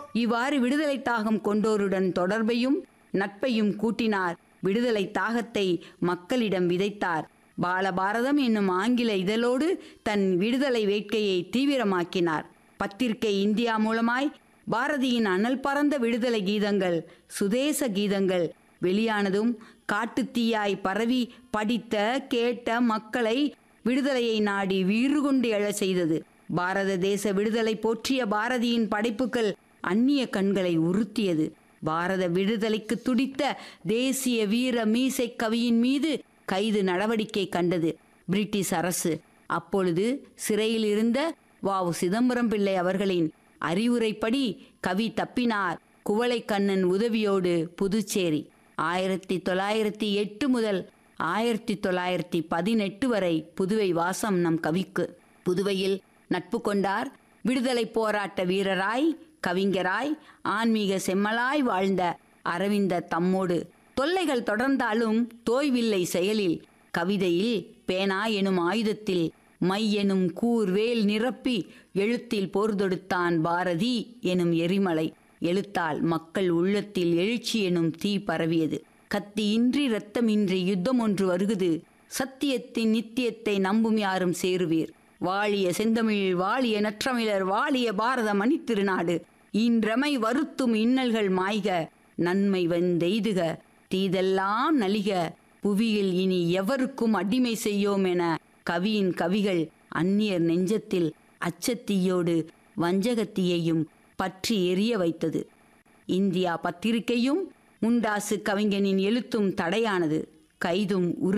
இவ்வாறு விடுதலை தாகம் கொண்டோருடன் தொடர்பையும் நட்பையும் கூட்டினார் விடுதலை தாகத்தை மக்களிடம் விதைத்தார் பாலபாரதம் என்னும் ஆங்கில இதழோடு தன் விடுதலை வேட்கையை தீவிரமாக்கினார் பத்திரிகை இந்தியா மூலமாய் பாரதியின் அனல் பறந்த விடுதலை கீதங்கள் சுதேச கீதங்கள் வெளியானதும் காட்டுத்தீயாய் பரவி படித்த கேட்ட மக்களை விடுதலையை நாடி வீறு கொண்டு எழச் செய்தது பாரத தேச விடுதலை போற்றிய பாரதியின் படைப்புகள் அந்நிய கண்களை உறுத்தியது பாரத விடுதலைக்கு துடித்த தேசிய வீர மீசை கவியின் மீது கைது நடவடிக்கை கண்டது பிரிட்டிஷ் அரசு அப்பொழுது சிறையில் இருந்த வாவு சிதம்பரம் பிள்ளை அவர்களின் அறிவுரைப்படி கவி தப்பினார் குவளைக்கண்ணன் உதவியோடு புதுச்சேரி ஆயிரத்தி தொள்ளாயிரத்தி எட்டு முதல் ஆயிரத்தி தொள்ளாயிரத்தி பதினெட்டு வரை புதுவை வாசம் நம் கவிக்கு புதுவையில் நட்பு கொண்டார் விடுதலை போராட்ட வீரராய் கவிஞராய் ஆன்மீக செம்மலாய் வாழ்ந்த அரவிந்த தம்மோடு தொல்லைகள் தொடர்ந்தாலும் தோய்வில்லை செயலில் கவிதையில் பேனா எனும் ஆயுதத்தில் மை எனும் கூர் வேல் நிரப்பி எழுத்தில் போர் தொடுத்தான் பாரதி எனும் எரிமலை எழுத்தால் மக்கள் உள்ளத்தில் எழுச்சி எனும் தீ பரவியது கத்தியின்றி இரத்தமின்றி யுத்தம் ஒன்று வருகுது சத்தியத்தின் நித்தியத்தை நம்பும் யாரும் சேருவீர் வாழிய செந்தமிழ் வாழிய நற்றமிழர் வாழிய பாரத மணித்திருநாடு இன்றமை வருத்தும் இன்னல்கள் மாய்க நன்மை வந்தெய்துக தீதெல்லாம் நலிக புவியில் இனி எவருக்கும் அடிமை செய்யோம் என கவியின் கவிகள் அந்நியர் நெஞ்சத்தில் அச்சத்தீயோடு வஞ்சகத்தீயையும் பற்றி எரிய வைத்தது இந்தியா பத்திரிகையும் முண்டாசு கவிஞனின் எழுத்தும் தடையானது கைதும் உறுதி